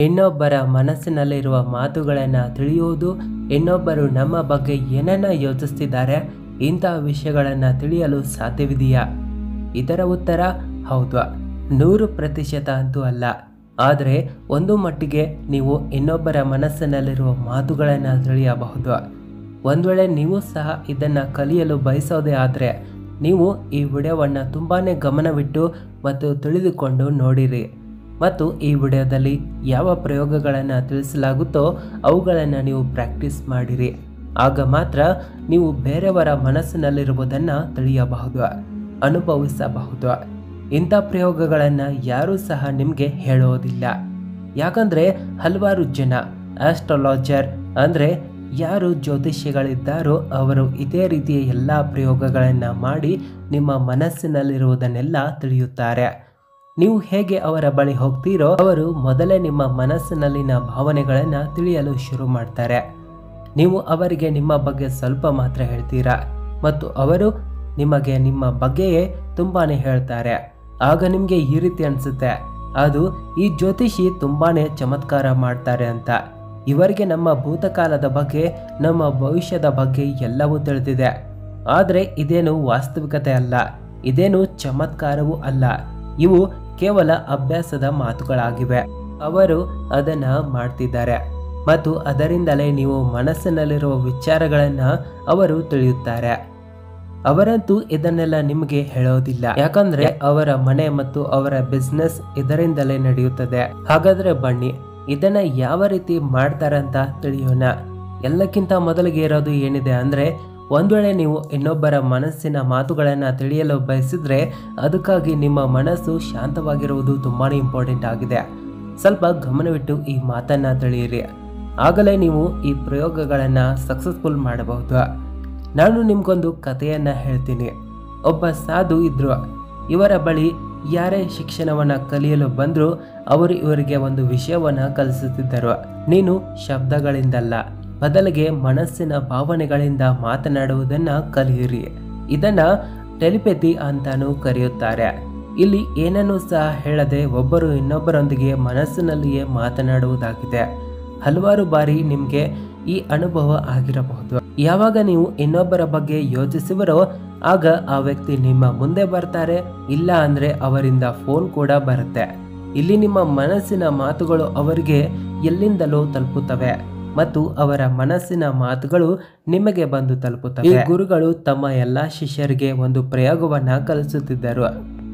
ಇನ್ನೊಬ್ಬರ ಮನಸ್ಸಿನಲ್ಲಿರುವ ಮಾತುಗಳನ್ನು ತಿಳಿಯುವುದು ಇನ್ನೊಬ್ಬರು ನಮ್ಮ ಬಗ್ಗೆ ಏನನ್ನ ಯೋಚಿಸ್ತಿದ್ದಾರೆ ಇಂತಹ ವಿಷಯಗಳನ್ನು ತಿಳಿಯಲು ಸಾಧ್ಯವಿದೆಯಾ ಇದರ ಉತ್ತರ ಹೌದು ನೂರು ಪ್ರತಿಶತ ಅಂತೂ ಅಲ್ಲ ಆದರೆ ಒಂದು ಮಟ್ಟಿಗೆ ನೀವು ಇನ್ನೊಬ್ಬರ ಮನಸ್ಸಿನಲ್ಲಿರುವ ಮಾತುಗಳನ್ನು ತಿಳಿಯಬಹುದು ಒಂದು ವೇಳೆ ನೀವು ಸಹ ಇದನ್ನು ಕಲಿಯಲು ಬಯಸೋದೇ ಆದರೆ ನೀವು ಈ ವಿಡಿಯೋವನ್ನು ತುಂಬಾ ಗಮನವಿಟ್ಟು ಮತ್ತು ತಿಳಿದುಕೊಂಡು ನೋಡಿರಿ ಮತ್ತು ಈ ವಿಡಿಯೋದಲ್ಲಿ ಯಾವ ಪ್ರಯೋಗಗಳನ್ನು ತಿಳಿಸಲಾಗುತ್ತೋ ಅವುಗಳನ್ನು ನೀವು ಪ್ರಾಕ್ಟೀಸ್ ಮಾಡಿರಿ ಆಗ ಮಾತ್ರ ನೀವು ಬೇರೆಯವರ ಮನಸ್ಸಿನಲ್ಲಿರುವುದನ್ನು ತಿಳಿಯಬಹುದು ಅನುಭವಿಸಬಹುದು ಇಂಥ ಪ್ರಯೋಗಗಳನ್ನು ಯಾರೂ ಸಹ ನಿಮಗೆ ಹೇಳೋದಿಲ್ಲ ಯಾಕಂದರೆ ಹಲವಾರು ಜನ ಆಸ್ಟ್ರಾಲಜರ್ ಅಂದರೆ ಯಾರು ಜ್ಯೋತಿಷ್ಯಗಳಿದ್ದಾರೋ ಅವರು ಇದೇ ರೀತಿಯ ಎಲ್ಲ ಪ್ರಯೋಗಗಳನ್ನು ಮಾಡಿ ನಿಮ್ಮ ಮನಸ್ಸಿನಲ್ಲಿರುವುದನ್ನೆಲ್ಲ ತಿಳಿಯುತ್ತಾರೆ ನೀವು ಹೇಗೆ ಅವರ ಬಳಿ ಹೋಗ್ತೀರೋ ಅವರು ಮೊದಲೇ ನಿಮ್ಮ ಮನಸ್ಸಿನಲ್ಲಿನ ಭಾವನೆಗಳನ್ನು ತಿಳಿಯಲು ಶುರು ಮಾಡ್ತಾರೆ ನೀವು ಅವರಿಗೆ ನಿಮ್ಮ ಬಗ್ಗೆ ಸ್ವಲ್ಪ ಮಾತ್ರ ಹೇಳ್ತೀರಾ ಮತ್ತು ಅವರು ನಿಮಗೆ ನಿಮ್ಮ ಬಗ್ಗೆಯೇ ತುಂಬಾನೇ ಹೇಳ್ತಾರೆ ಆಗ ನಿಮಗೆ ಈ ರೀತಿ ಅನಿಸುತ್ತೆ ಅದು ಈ ಜ್ಯೋತಿಷಿ ತುಂಬಾನೇ ಚಮತ್ಕಾರ ಮಾಡ್ತಾರೆ ಅಂತ ಇವರಿಗೆ ನಮ್ಮ ಭೂತಕಾಲದ ಬಗ್ಗೆ ನಮ್ಮ ಭವಿಷ್ಯದ ಬಗ್ಗೆ ಎಲ್ಲವೂ ತಿಳಿದಿದೆ ಆದರೆ ಇದೇನು ವಾಸ್ತವಿಕತೆ ಅಲ್ಲ ಇದೇನು ಚಮತ್ಕಾರವೂ ಅಲ್ಲ ಇವು ಕೇವಲ ಅಭ್ಯಾಸದ ಮಾತುಗಳಾಗಿವೆ ಅವರು ಅದನ್ನ ಮಾಡ್ತಿದ್ದಾರೆ ಮತ್ತು ಅದರಿಂದಲೇ ನೀವು ಮನಸ್ಸಿನಲ್ಲಿರುವ ವಿಚಾರಗಳನ್ನ ಅವರು ತಿಳಿಯುತ್ತಾರೆ ಅವರಂತೂ ಇದನ್ನೆಲ್ಲ ನಿಮಗೆ ಹೇಳೋದಿಲ್ಲ ಯಾಕಂದ್ರೆ ಅವರ ಮನೆ ಮತ್ತು ಅವರ ಬಿಸ್ನೆಸ್ ಇದರಿಂದಲೇ ನಡೆಯುತ್ತದೆ ಹಾಗಾದ್ರೆ ಬನ್ನಿ ಇದನ್ನ ಯಾವ ರೀತಿ ಮಾಡ್ತಾರಂತ ತಿಳಿಯೋಣ ಎಲ್ಲಕ್ಕಿಂತ ಮೊದಲಿಗೆ ಇರೋದು ಏನಿದೆ ಅಂದ್ರೆ ಒಂದ್ ವೇಳೆ ನೀವು ಇನ್ನೊಬ್ಬರ ಮನಸ್ಸಿನ ಮಾತುಗಳನ್ನು ತಿಳಿಯಲು ಬಯಸಿದ್ರೆ ಅದಕ್ಕಾಗಿ ನಿಮ್ಮ ಮನಸ್ಸು ಶಾಂತವಾಗಿರುವುದು ತುಂಬಾನೇ ಇಂಪಾರ್ಟೆಂಟ್ ಆಗಿದೆ ಸ್ವಲ್ಪ ಗಮನವಿಟ್ಟು ಈ ಮಾತನ್ನ ತಿಳಿಯಿರಿ ಆಗಲೇ ನೀವು ಈ ಪ್ರಯೋಗಗಳನ್ನು ಸಕ್ಸಸ್ಫುಲ್ ಮಾಡಬಹುದು ನಾನು ನಿಮ್ಗೊಂದು ಕಥೆಯನ್ನ ಹೇಳ್ತೀನಿ ಒಬ್ಬ ಸಾಧು ಇದ್ರು ಇವರ ಬಳಿ ಯಾರೇ ಶಿಕ್ಷಣವನ್ನ ಕಲಿಯಲು ಬಂದ್ರು ಅವರು ಇವರಿಗೆ ಒಂದು ವಿಷಯವನ್ನ ಕಲಿಸುತ್ತಿದ್ದರು ನೀನು ಶಬ್ದಗಳಿಂದಲ್ಲ ಬದಲಿಗೆ ಮನಸ್ಸಿನ ಭಾವನೆಗಳಿಂದ ಮಾತನಾಡುವುದನ್ನ ಕಲಿಯಿರಿ ಇದನ್ನ ಟೆಲಿಪೆಥಿ ಅಂತಾನೂ ಕರೆಯುತ್ತಾರೆ ಇಲ್ಲಿ ಏನನ್ನೂ ಸಹ ಹೇಳದೆ ಒಬ್ಬರು ಇನ್ನೊಬ್ಬರೊಂದಿಗೆ ಮನಸ್ಸಿನಲ್ಲಿಯೇ ಮಾತನಾಡುವುದಾಗಿದೆ ಹಲವಾರು ಬಾರಿ ನಿಮಗೆ ಈ ಅನುಭವ ಆಗಿರಬಹುದು ಯಾವಾಗ ನೀವು ಇನ್ನೊಬ್ಬರ ಬಗ್ಗೆ ಯೋಚಿಸುವರೋ ಆಗ ಆ ವ್ಯಕ್ತಿ ನಿಮ್ಮ ಮುಂದೆ ಬರ್ತಾರೆ ಇಲ್ಲ ಅಂದ್ರೆ ಅವರಿಂದ ಫೋನ್ ಕೂಡ ಬರುತ್ತೆ ಇಲ್ಲಿ ನಿಮ್ಮ ಮನಸ್ಸಿನ ಮಾತುಗಳು ಅವರಿಗೆ ಎಲ್ಲಿಂದಲೂ ತಲುಪುತ್ತವೆ ಮತ್ತು ಅವರ ಮನಸ್ಸಿನ ಮಾತುಗಳು ನಿಮಗೆ ಬಂದು ತಲುಪುತ್ತವೆ ಈ ಗುರುಗಳು ತಮ್ಮ ಎಲ್ಲಾ ಶಿಷ್ಯರಿಗೆ ಒಂದು ಪ್ರಯೋಗವನ್ನ ಕಲಿಸುತ್ತಿದ್ದರು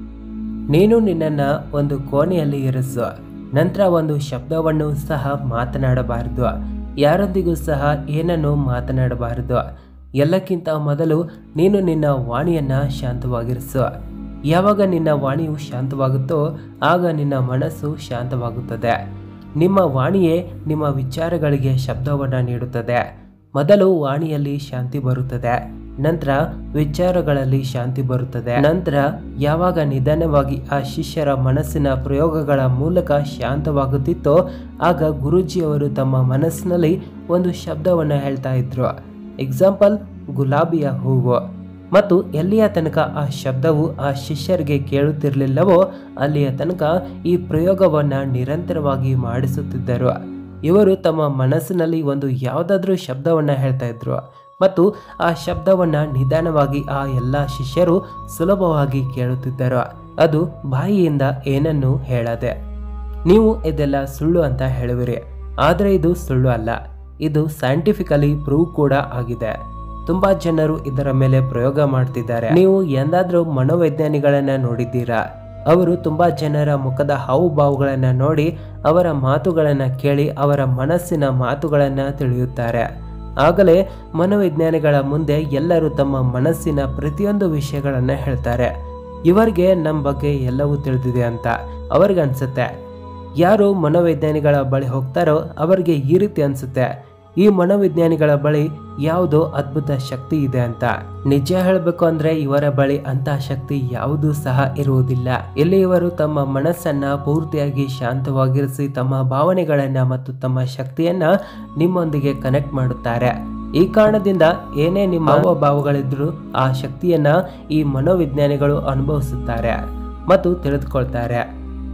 ನೀನು ನಿನ್ನನ್ನ ಒಂದು ಕೋಣೆಯಲ್ಲಿ ಇರಿಸು ನಂತರ ಒಂದು ಶಬ್ದವನ್ನು ಸಹ ಮಾತನಾಡಬಾರದು ಯಾರೊಂದಿಗೂ ಸಹ ಏನನ್ನು ಮಾತನಾಡಬಾರದು ಎಲ್ಲಕ್ಕಿಂತ ಮೊದಲು ನೀನು ನಿನ್ನ ವಾಣಿಯನ್ನ ಶಾಂತವಾಗಿರಿಸು ಯಾವಾಗ ನಿನ್ನ ವಾಣಿಯು ಶಾಂತವಾಗುತ್ತೋ ಆಗ ನಿನ್ನ ಮನಸ್ಸು ಶಾಂತವಾಗುತ್ತದೆ ನಿಮ್ಮ ವಾಣಿಯೇ ನಿಮ್ಮ ವಿಚಾರಗಳಿಗೆ ಶಬ್ದವನ್ನು ನೀಡುತ್ತದೆ ಮೊದಲು ವಾಣಿಯಲ್ಲಿ ಶಾಂತಿ ಬರುತ್ತದೆ ನಂತರ ವಿಚಾರಗಳಲ್ಲಿ ಶಾಂತಿ ಬರುತ್ತದೆ ನಂತರ ಯಾವಾಗ ನಿಧಾನವಾಗಿ ಆ ಶಿಷ್ಯರ ಮನಸ್ಸಿನ ಪ್ರಯೋಗಗಳ ಮೂಲಕ ಶಾಂತವಾಗುತ್ತಿತ್ತೋ ಆಗ ಗುರೂಜಿಯವರು ತಮ್ಮ ಮನಸ್ಸಿನಲ್ಲಿ ಒಂದು ಶಬ್ದವನ್ನು ಹೇಳ್ತಾ ಇದ್ರು ಎಕ್ಸಾಂಪಲ್ ಗುಲಾಬಿಯ ಹೂವು ಮತ್ತು ಎಲ್ಲಿಯ ತನಕ ಆ ಶಬ್ದವು ಆ ಶಿಷ್ಯರಿಗೆ ಕೇಳುತ್ತಿರಲಿಲ್ಲವೋ ಅಲ್ಲಿಯ ತನಕ ಈ ಪ್ರಯೋಗವನ್ನು ನಿರಂತರವಾಗಿ ಮಾಡಿಸುತ್ತಿದ್ದರು ಇವರು ತಮ್ಮ ಮನಸ್ಸಿನಲ್ಲಿ ಒಂದು ಯಾವುದಾದ್ರೂ ಶಬ್ದವನ್ನು ಹೇಳ್ತಾ ಇದ್ರು ಮತ್ತು ಆ ಶಬ್ದವನ್ನು ನಿಧಾನವಾಗಿ ಆ ಎಲ್ಲ ಶಿಷ್ಯರು ಸುಲಭವಾಗಿ ಕೇಳುತ್ತಿದ್ದರು ಅದು ಬಾಯಿಯಿಂದ ಏನನ್ನೂ ಹೇಳದೆ ನೀವು ಇದೆಲ್ಲ ಸುಳ್ಳು ಅಂತ ಹೇಳುವಿರಿ ಆದರೆ ಇದು ಸುಳ್ಳು ಅಲ್ಲ ಇದು ಸೈಂಟಿಫಿಕಲಿ ಪ್ರೂವ್ ಕೂಡ ಆಗಿದೆ ತುಂಬಾ ಜನರು ಇದರ ಮೇಲೆ ಪ್ರಯೋಗ ಮಾಡ್ತಿದ್ದಾರೆ ನೀವು ಎಂದಾದ್ರೂ ಮನೋವೈಜ್ಞಾನಿಗಳನ್ನ ನೋಡಿದ್ದೀರಾ ಅವರು ತುಂಬಾ ಜನರ ಮುಖದ ಹಾವುಭಾವಗಳನ್ನ ನೋಡಿ ಅವರ ಮಾತುಗಳನ್ನ ಕೇಳಿ ಅವರ ಮನಸ್ಸಿನ ಮಾತುಗಳನ್ನ ತಿಳಿಯುತ್ತಾರೆ ಆಗಲೇ ಮನೋವಿಜ್ಞಾನಿಗಳ ಮುಂದೆ ಎಲ್ಲರೂ ತಮ್ಮ ಮನಸ್ಸಿನ ಪ್ರತಿಯೊಂದು ವಿಷಯಗಳನ್ನ ಹೇಳ್ತಾರೆ ಇವರಿಗೆ ನಮ್ಮ ಬಗ್ಗೆ ಎಲ್ಲವೂ ತಿಳಿದಿದೆ ಅಂತ ಅವ್ರಿಗನ್ಸುತ್ತೆ ಯಾರು ಮನೋವೈಜ್ಞಾನಿಗಳ ಬಳಿ ಹೋಗ್ತಾರೋ ಅವರಿಗೆ ಈ ರೀತಿ ಅನ್ಸುತ್ತೆ ಈ ಮನೋವಿಜ್ಞಾನಿಗಳ ಬಳಿ ಯಾವುದೋ ಅದ್ಭುತ ಶಕ್ತಿ ಇದೆ ಅಂತ ನಿಜ ಹೇಳಬೇಕು ಅಂದ್ರೆ ಇವರ ಬಳಿ ಅಂತಹ ಶಕ್ತಿ ಯಾವುದೂ ಸಹ ಇರುವುದಿಲ್ಲ ಇಲ್ಲಿ ಇವರು ತಮ್ಮ ಮನಸ್ಸನ್ನ ಪೂರ್ತಿಯಾಗಿ ಶಾಂತವಾಗಿರಿಸಿ ತಮ್ಮ ಭಾವನೆಗಳನ್ನ ಮತ್ತು ತಮ್ಮ ಶಕ್ತಿಯನ್ನ ನಿಮ್ಮೊಂದಿಗೆ ಕನೆಕ್ಟ್ ಮಾಡುತ್ತಾರೆ ಈ ಕಾರಣದಿಂದ ಏನೇ ನಿಮ್ಮ ಭಾವಗಳಿದ್ರು ಆ ಶಕ್ತಿಯನ್ನ ಈ ಮನೋವಿಜ್ಞಾನಿಗಳು ಅನುಭವಿಸುತ್ತಾರೆ ಮತ್ತು ತಿಳಿದುಕೊಳ್ತಾರೆ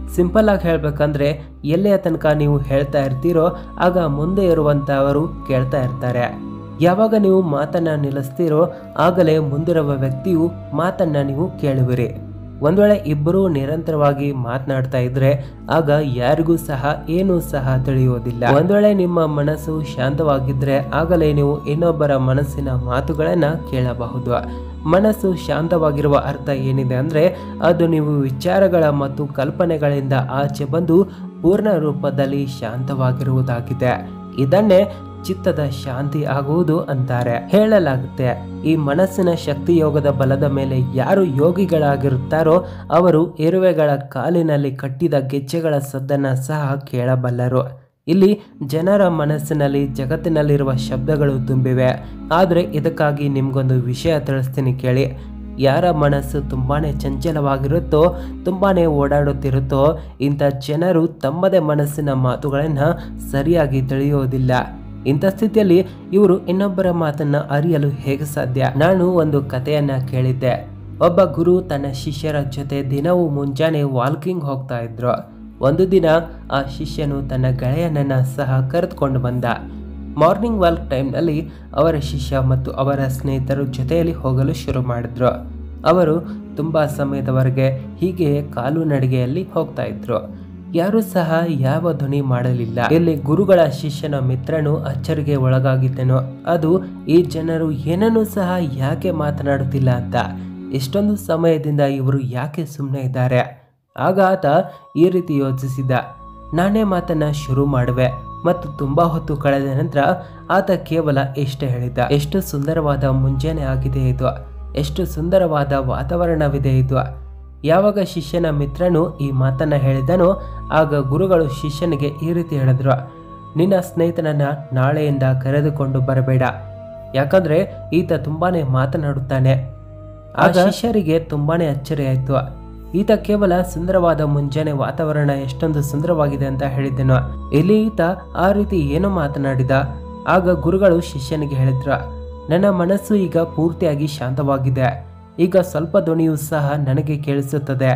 ಸಿಂಪಲ್ ಆಗಿ ಹೇಳ್ಬೇಕಂದ್ರೆ ಎಲ್ಲಿಯ ತನಕ ನೀವು ಹೇಳ್ತಾ ಇರ್ತೀರೋ ಆಗ ಮುಂದೆ ಇರುವಂತಹವರು ಕೇಳ್ತಾ ಇರ್ತಾರೆ ಯಾವಾಗ ನೀವು ಮಾತನ್ನ ನಿಲ್ಲಿಸ್ತೀರೋ ಆಗಲೇ ಮುಂದಿರುವ ವ್ಯಕ್ತಿಯು ಮಾತನ್ನ ನೀವು ಕೇಳುವಿರಿ ಒಂದ್ ವೇಳೆ ಇಬ್ಬರೂ ನಿರಂತರವಾಗಿ ಮಾತನಾಡ್ತಾ ಇದ್ರೆ ಆಗ ಯಾರಿಗೂ ಸಹ ಏನೂ ಸಹ ತಿಳಿಯುವುದಿಲ್ಲ ಒಂದ್ ವೇಳೆ ನಿಮ್ಮ ಮನಸ್ಸು ಶಾಂತವಾಗಿದ್ರೆ ಆಗಲೇ ನೀವು ಇನ್ನೊಬ್ಬರ ಮನಸ್ಸಿನ ಮಾತುಗಳನ್ನ ಕೇಳಬಹುದು ಮನಸ್ಸು ಶಾಂತವಾಗಿರುವ ಅರ್ಥ ಏನಿದೆ ಅಂದ್ರೆ ಅದು ನೀವು ವಿಚಾರಗಳ ಮತ್ತು ಕಲ್ಪನೆಗಳಿಂದ ಆಚೆ ಬಂದು ಪೂರ್ಣ ರೂಪದಲ್ಲಿ ಶಾಂತವಾಗಿರುವುದಾಗಿದೆ ಇದನ್ನೇ ಚಿತ್ತದ ಶಾಂತಿ ಆಗುವುದು ಅಂತಾರೆ ಹೇಳಲಾಗುತ್ತೆ ಈ ಮನಸ್ಸಿನ ಶಕ್ತಿ ಯೋಗದ ಬಲದ ಮೇಲೆ ಯಾರು ಯೋಗಿಗಳಾಗಿರುತ್ತಾರೋ ಅವರು ಇರುವೆಗಳ ಕಾಲಿನಲ್ಲಿ ಕಟ್ಟಿದ ಗೆಜ್ಜೆಗಳ ಸದ್ದನ್ನ ಸಹ ಕೇಳಬಲ್ಲರು ಇಲ್ಲಿ ಜನರ ಮನಸ್ಸಿನಲ್ಲಿ ಜಗತ್ತಿನಲ್ಲಿರುವ ಶಬ್ದಗಳು ತುಂಬಿವೆ ಆದರೆ ಇದಕ್ಕಾಗಿ ನಿಮ್ಗೊಂದು ವಿಷಯ ತಿಳಿಸ್ತೀನಿ ಕೇಳಿ ಯಾರ ಮನಸ್ಸು ತುಂಬಾನೇ ಚಂಚಲವಾಗಿರುತ್ತೋ ತುಂಬಾನೇ ಓಡಾಡುತ್ತಿರುತ್ತೋ ಇಂಥ ಜನರು ತಮ್ಮದೇ ಮನಸ್ಸಿನ ಮಾತುಗಳನ್ನು ಸರಿಯಾಗಿ ತಿಳಿಯೋದಿಲ್ಲ ಇಂಥ ಸ್ಥಿತಿಯಲ್ಲಿ ಇವರು ಇನ್ನೊಬ್ಬರ ಮಾತನ್ನ ಅರಿಯಲು ಹೇಗೆ ಸಾಧ್ಯ ನಾನು ಒಂದು ಕಥೆಯನ್ನ ಕೇಳಿದ್ದೆ ಒಬ್ಬ ಗುರು ತನ್ನ ಶಿಷ್ಯರ ಜೊತೆ ದಿನವೂ ಮುಂಜಾನೆ ವಾಲ್ಕಿಂಗ್ ಹೋಗ್ತಾ ಇದ್ರು ಒಂದು ದಿನ ಆ ಶಿಷ್ಯನು ತನ್ನ ಗೆಳೆಯನನ್ನ ಸಹ ಕರೆದುಕೊಂಡು ಬಂದ ಮಾರ್ನಿಂಗ್ ವಾಕ್ ಟೈಮ್ನಲ್ಲಿ ಅವರ ಶಿಷ್ಯ ಮತ್ತು ಅವರ ಸ್ನೇಹಿತರು ಜೊತೆಯಲ್ಲಿ ಹೋಗಲು ಶುರು ಮಾಡಿದ್ರು ಅವರು ತುಂಬಾ ಸಮಯದವರೆಗೆ ಹೀಗೆ ಕಾಲು ನಡಿಗೆಯಲ್ಲಿ ಹೋಗ್ತಾ ಇದ್ರು ಯಾರು ಸಹ ಯಾವ ಧ್ವನಿ ಮಾಡಲಿಲ್ಲ ಇಲ್ಲಿ ಗುರುಗಳ ಶಿಷ್ಯನ ಮಿತ್ರನು ಅಚ್ಚರಿಗೆ ಒಳಗಾಗಿದ್ದನು ಅದು ಈ ಜನರು ಏನನ್ನೂ ಸಹ ಯಾಕೆ ಮಾತನಾಡುತ್ತಿಲ್ಲ ಅಂತ ಇಷ್ಟೊಂದು ಸಮಯದಿಂದ ಇವರು ಯಾಕೆ ಸುಮ್ಮನೆ ಇದ್ದಾರೆ ಆಗ ಆತ ಈ ರೀತಿ ಯೋಚಿಸಿದ ನಾನೇ ಮಾತನ್ನ ಶುರು ಮಾಡುವೆ ಮತ್ತು ತುಂಬಾ ಹೊತ್ತು ಕಳೆದ ನಂತರ ಆತ ಕೇವಲ ಇಷ್ಟೇ ಹೇಳಿದ ಎಷ್ಟು ಸುಂದರವಾದ ಮುಂಜಾನೆ ಆಗಿದೆ ಇದು ಎಷ್ಟು ಸುಂದರವಾದ ವಾತಾವರಣವಿದೆ ಇದು ಯಾವಾಗ ಶಿಷ್ಯನ ಮಿತ್ರನು ಈ ಮಾತನ್ನ ಹೇಳಿದನೋ ಆಗ ಗುರುಗಳು ಶಿಷ್ಯನಿಗೆ ಈ ರೀತಿ ಹೇಳಿದ್ರು ನಿನ್ನ ಸ್ನೇಹಿತನನ್ನ ನಾಳೆಯಿಂದ ಕರೆದುಕೊಂಡು ಬರಬೇಡ ಯಾಕಂದ್ರೆ ಈತ ತುಂಬಾನೇ ಮಾತನಾಡುತ್ತಾನೆ ಆ ಶಿಷ್ಯರಿಗೆ ತುಂಬಾನೇ ಅಚ್ಚರಿ ಆಯ್ತು ಈತ ಕೇವಲ ಸುಂದರವಾದ ಮುಂಜಾನೆ ವಾತಾವರಣ ಎಷ್ಟೊಂದು ಸುಂದರವಾಗಿದೆ ಅಂತ ಹೇಳಿದ್ದನು ಇಲ್ಲಿ ಈತ ಆ ರೀತಿ ಏನೋ ಮಾತನಾಡಿದ ಆಗ ಗುರುಗಳು ಶಿಷ್ಯನಿಗೆ ಹೇಳಿದ್ರ ನನ್ನ ಮನಸ್ಸು ಈಗ ಪೂರ್ತಿಯಾಗಿ ಶಾಂತವಾಗಿದೆ ಈಗ ಸ್ವಲ್ಪ ಧ್ವನಿಯೂ ಸಹ ನನಗೆ ಕೇಳಿಸುತ್ತದೆ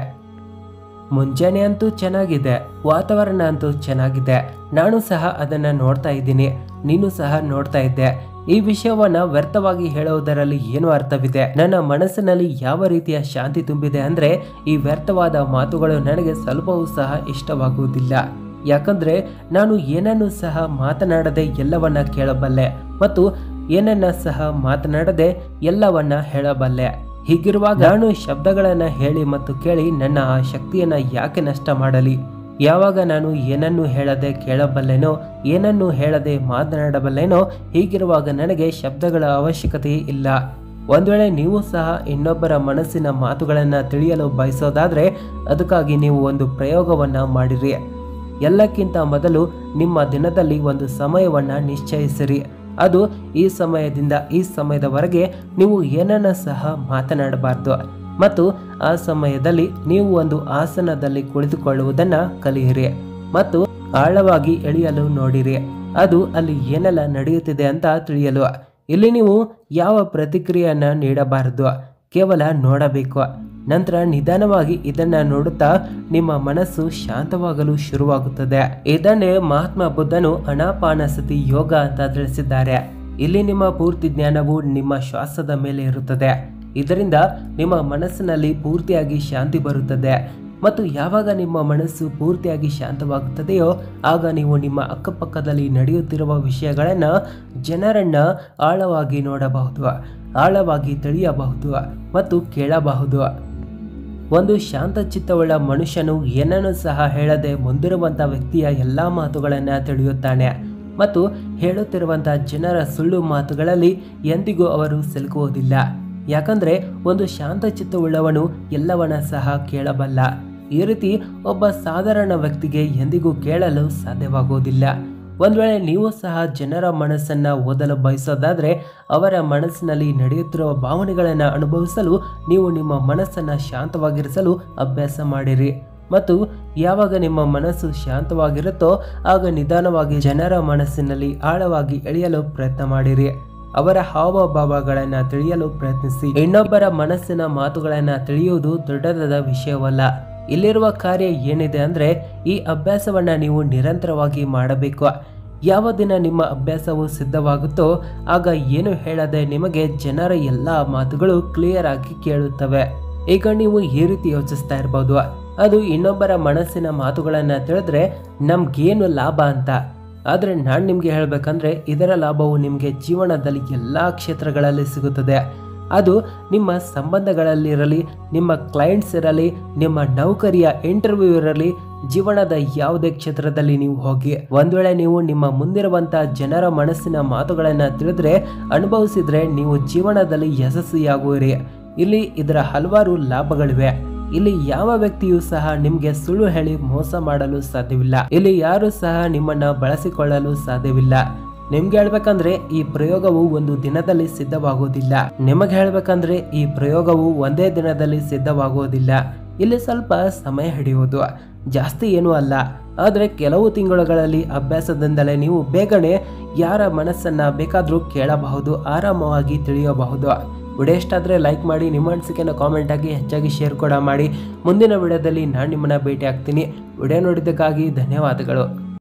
ಮುಂಜಾನೆ ಅಂತೂ ಚೆನ್ನಾಗಿದೆ ವಾತಾವರಣ ಅಂತೂ ಚೆನ್ನಾಗಿದೆ ನಾನು ಸಹ ಅದನ್ನ ನೋಡ್ತಾ ಇದ್ದೀನಿ ನೀನು ಸಹ ನೋಡ್ತಾ ಇದ್ದೆ ಈ ವಿಷಯವನ್ನ ವ್ಯರ್ಥವಾಗಿ ಹೇಳುವುದರಲ್ಲಿ ಏನು ಅರ್ಥವಿದೆ ನನ್ನ ಮನಸ್ಸಿನಲ್ಲಿ ಯಾವ ರೀತಿಯ ಶಾಂತಿ ತುಂಬಿದೆ ಅಂದ್ರೆ ಈ ವ್ಯರ್ಥವಾದ ಮಾತುಗಳು ನನಗೆ ಸ್ವಲ್ಪವೂ ಸಹ ಇಷ್ಟವಾಗುವುದಿಲ್ಲ ಯಾಕಂದ್ರೆ ನಾನು ಏನನ್ನು ಸಹ ಮಾತನಾಡದೆ ಎಲ್ಲವನ್ನ ಕೇಳಬಲ್ಲೆ ಮತ್ತು ಏನನ್ನ ಸಹ ಮಾತನಾಡದೆ ಎಲ್ಲವನ್ನ ಹೇಳಬಲ್ಲೆ ಹೀಗಿರುವಾಗ ನಾನು ಶಬ್ದಗಳನ್ನ ಹೇಳಿ ಮತ್ತು ಕೇಳಿ ನನ್ನ ಆ ಶಕ್ತಿಯನ್ನ ಯಾಕೆ ನಷ್ಟ ಮಾಡಲಿ ಯಾವಾಗ ನಾನು ಏನನ್ನು ಹೇಳದೆ ಕೇಳಬಲ್ಲೆನೋ ಏನನ್ನು ಹೇಳದೆ ಮಾತನಾಡಬಲ್ಲೆನೋ ಹೀಗಿರುವಾಗ ನನಗೆ ಶಬ್ದಗಳ ಅವಶ್ಯಕತೆ ಇಲ್ಲ ಒಂದ್ ವೇಳೆ ನೀವು ಸಹ ಇನ್ನೊಬ್ಬರ ಮನಸ್ಸಿನ ಮಾತುಗಳನ್ನ ತಿಳಿಯಲು ಬಯಸೋದಾದ್ರೆ ಅದಕ್ಕಾಗಿ ನೀವು ಒಂದು ಪ್ರಯೋಗವನ್ನ ಮಾಡಿರಿ ಎಲ್ಲಕ್ಕಿಂತ ಮೊದಲು ನಿಮ್ಮ ದಿನದಲ್ಲಿ ಒಂದು ಸಮಯವನ್ನ ನಿಶ್ಚಯಿಸಿರಿ ಅದು ಈ ಸಮಯದಿಂದ ಈ ಸಮಯದವರೆಗೆ ನೀವು ಏನನ್ನ ಸಹ ಮಾತನಾಡಬಾರ್ದು ಮತ್ತು ಆ ಸಮಯದಲ್ಲಿ ನೀವು ಒಂದು ಆಸನದಲ್ಲಿ ಕುಳಿತುಕೊಳ್ಳುವುದನ್ನ ಕಲಿಯಿರಿ ಮತ್ತು ಆಳವಾಗಿ ಎಳೆಯಲು ನೋಡಿರಿ ಅದು ಅಲ್ಲಿ ಏನೆಲ್ಲ ನಡೆಯುತ್ತಿದೆ ಅಂತ ತಿಳಿಯಲು ಇಲ್ಲಿ ನೀವು ಯಾವ ಪ್ರತಿಕ್ರಿಯೆಯನ್ನ ನೀಡಬಾರದು ಕೇವಲ ನೋಡಬೇಕು ನಂತರ ನಿಧಾನವಾಗಿ ಇದನ್ನ ನೋಡುತ್ತಾ ನಿಮ್ಮ ಮನಸ್ಸು ಶಾಂತವಾಗಲು ಶುರುವಾಗುತ್ತದೆ ಇದನ್ನೇ ಮಹಾತ್ಮ ಬುದ್ಧನು ಅನಾಪಾನಸತಿ ಯೋಗ ಅಂತ ತಿಳಿಸಿದ್ದಾರೆ ಇಲ್ಲಿ ನಿಮ್ಮ ಪೂರ್ತಿ ಜ್ಞಾನವು ನಿಮ್ಮ ಶ್ವಾಸದ ಮೇಲೆ ಇರುತ್ತದೆ ಇದರಿಂದ ನಿಮ್ಮ ಮನಸ್ಸಿನಲ್ಲಿ ಪೂರ್ತಿಯಾಗಿ ಶಾಂತಿ ಬರುತ್ತದೆ ಮತ್ತು ಯಾವಾಗ ನಿಮ್ಮ ಮನಸ್ಸು ಪೂರ್ತಿಯಾಗಿ ಶಾಂತವಾಗುತ್ತದೆಯೋ ಆಗ ನೀವು ನಿಮ್ಮ ಅಕ್ಕಪಕ್ಕದಲ್ಲಿ ನಡೆಯುತ್ತಿರುವ ವಿಷಯಗಳನ್ನ ಜನರನ್ನ ಆಳವಾಗಿ ನೋಡಬಹುದು ಆಳವಾಗಿ ತಿಳಿಯಬಹುದು ಮತ್ತು ಕೇಳಬಹುದು ಒಂದು ಶಾಂತ ಚಿತ್ತವುಳ್ಳ ಮನುಷ್ಯನು ಏನನ್ನು ಸಹ ಹೇಳದೆ ಮುಂದಿರುವಂಥ ವ್ಯಕ್ತಿಯ ಎಲ್ಲ ಮಾತುಗಳನ್ನು ತಿಳಿಯುತ್ತಾನೆ ಮತ್ತು ಹೇಳುತ್ತಿರುವಂತಹ ಜನರ ಸುಳ್ಳು ಮಾತುಗಳಲ್ಲಿ ಎಂದಿಗೂ ಅವರು ಸಿಲುಕುವುದಿಲ್ಲ ಯಾಕಂದ್ರೆ ಒಂದು ಶಾಂತ ಚಿತ್ತವುಳ್ಳವನು ಎಲ್ಲವನ್ನ ಸಹ ಕೇಳಬಲ್ಲ ಈ ರೀತಿ ಒಬ್ಬ ಸಾಧಾರಣ ವ್ಯಕ್ತಿಗೆ ಎಂದಿಗೂ ಕೇಳಲು ಸಾಧ್ಯವಾಗುವುದಿಲ್ಲ ಒಂದ್ ವೇಳೆ ನೀವು ಸಹ ಜನರ ಮನಸ್ಸನ್ನ ಓದಲು ಬಯಸೋದಾದ್ರೆ ಅವರ ಮನಸ್ಸಿನಲ್ಲಿ ನಡೆಯುತ್ತಿರುವ ಭಾವನೆಗಳನ್ನು ಅನುಭವಿಸಲು ನೀವು ನಿಮ್ಮ ಮನಸ್ಸನ್ನ ಶಾಂತವಾಗಿರಿಸಲು ಅಭ್ಯಾಸ ಮಾಡಿರಿ ಮತ್ತು ಯಾವಾಗ ನಿಮ್ಮ ಮನಸ್ಸು ಶಾಂತವಾಗಿರುತ್ತೋ ಆಗ ನಿಧಾನವಾಗಿ ಜನರ ಮನಸ್ಸಿನಲ್ಲಿ ಆಳವಾಗಿ ಎಳೆಯಲು ಪ್ರಯತ್ನ ಮಾಡಿರಿ ಅವರ ಹಾವಭಾವಗಳನ್ನ ತಿಳಿಯಲು ಪ್ರಯತ್ನಿಸಿ ಇನ್ನೊಬ್ಬರ ಮನಸ್ಸಿನ ಮಾತುಗಳನ್ನ ತಿಳಿಯುವುದು ದೊಡ್ಡದಾದ ವಿಷಯವಲ್ಲ ಇಲ್ಲಿರುವ ಕಾರ್ಯ ಏನಿದೆ ಅಂದರೆ ಈ ಅಭ್ಯಾಸವನ್ನು ನೀವು ನಿರಂತರವಾಗಿ ಮಾಡಬೇಕು ಯಾವ ದಿನ ನಿಮ್ಮ ಅಭ್ಯಾಸವು ಸಿದ್ಧವಾಗುತ್ತೋ ಆಗ ಏನು ಹೇಳದೆ ನಿಮಗೆ ಜನರ ಎಲ್ಲ ಮಾತುಗಳು ಕ್ಲಿಯರ್ ಆಗಿ ಕೇಳುತ್ತವೆ ಈಗ ನೀವು ಈ ರೀತಿ ಯೋಚಿಸ್ತಾ ಇರ್ಬೋದು ಅದು ಇನ್ನೊಬ್ಬರ ಮನಸ್ಸಿನ ಮಾತುಗಳನ್ನು ತಿಳಿದ್ರೆ ನಮ್ಗೇನು ಲಾಭ ಅಂತ ಆದರೆ ನಾನು ನಿಮಗೆ ಹೇಳಬೇಕಂದ್ರೆ ಇದರ ಲಾಭವು ನಿಮಗೆ ಜೀವನದಲ್ಲಿ ಎಲ್ಲ ಕ್ಷೇತ್ರಗಳಲ್ಲಿ ಸಿಗುತ್ತದೆ ಅದು ನಿಮ್ಮ ಸಂಬಂಧಗಳಲ್ಲಿರಲಿ ನಿಮ್ಮ ಕ್ಲೈಂಟ್ಸ್ ಇರಲಿ ನಿಮ್ಮ ನೌಕರಿಯ ಇಂಟರ್ವ್ಯೂ ಇರಲಿ ಜೀವನದ ಯಾವುದೇ ಕ್ಷೇತ್ರದಲ್ಲಿ ನೀವು ಹೋಗಿ ಒಂದ್ ವೇಳೆ ನೀವು ನಿಮ್ಮ ಮುಂದಿರುವಂತ ಜನರ ಮನಸ್ಸಿನ ಮಾತುಗಳನ್ನ ತಿಳಿದ್ರೆ ಅನುಭವಿಸಿದ್ರೆ ನೀವು ಜೀವನದಲ್ಲಿ ಯಶಸ್ವಿಯಾಗುವಿರಿ ಇಲ್ಲಿ ಇದರ ಹಲವಾರು ಲಾಭಗಳಿವೆ ಇಲ್ಲಿ ಯಾವ ವ್ಯಕ್ತಿಯೂ ಸಹ ನಿಮ್ಗೆ ಸುಳ್ಳು ಹೇಳಿ ಮೋಸ ಮಾಡಲು ಸಾಧ್ಯವಿಲ್ಲ ಇಲ್ಲಿ ಯಾರು ಸಹ ನಿಮ್ಮನ್ನ ಬಳಸಿಕೊಳ್ಳಲು ಸಾಧ್ಯವಿಲ್ಲ ನಿಮ್ಗೆ ಹೇಳ್ಬೇಕಂದ್ರೆ ಈ ಪ್ರಯೋಗವು ಒಂದು ದಿನದಲ್ಲಿ ಸಿದ್ಧವಾಗುವುದಿಲ್ಲ ನಿಮಗೆ ಹೇಳ್ಬೇಕಂದ್ರೆ ಈ ಪ್ರಯೋಗವು ಒಂದೇ ದಿನದಲ್ಲಿ ಸಿದ್ಧವಾಗುವುದಿಲ್ಲ ಇಲ್ಲಿ ಸ್ವಲ್ಪ ಸಮಯ ಹಿಡಿಯುವುದು ಜಾಸ್ತಿ ಏನೂ ಅಲ್ಲ ಆದರೆ ಕೆಲವು ತಿಂಗಳುಗಳಲ್ಲಿ ಅಭ್ಯಾಸದಿಂದಲೇ ನೀವು ಬೇಗನೆ ಯಾರ ಮನಸ್ಸನ್ನ ಬೇಕಾದರೂ ಕೇಳಬಹುದು ಆರಾಮವಾಗಿ ತಿಳಿಯಬಹುದು ವಿಡಿಯೋ ಇಷ್ಟ ಆದರೆ ಲೈಕ್ ಮಾಡಿ ನಿಮ್ಮ ಅನಿಸಿಕೆನ ಕಾಮೆಂಟ್ ಆಗಿ ಹೆಚ್ಚಾಗಿ ಶೇರ್ ಕೂಡ ಮಾಡಿ ಮುಂದಿನ ವಿಡಿಯೋದಲ್ಲಿ ನಾನು ನಿಮ್ಮನ್ನ ಭೇಟಿ ಆಗ್ತೀನಿ ವಿಡಿಯೋ ನೋಡಿದ್ದಕ್ಕಾಗಿ ಧನ್ಯವಾದಗಳು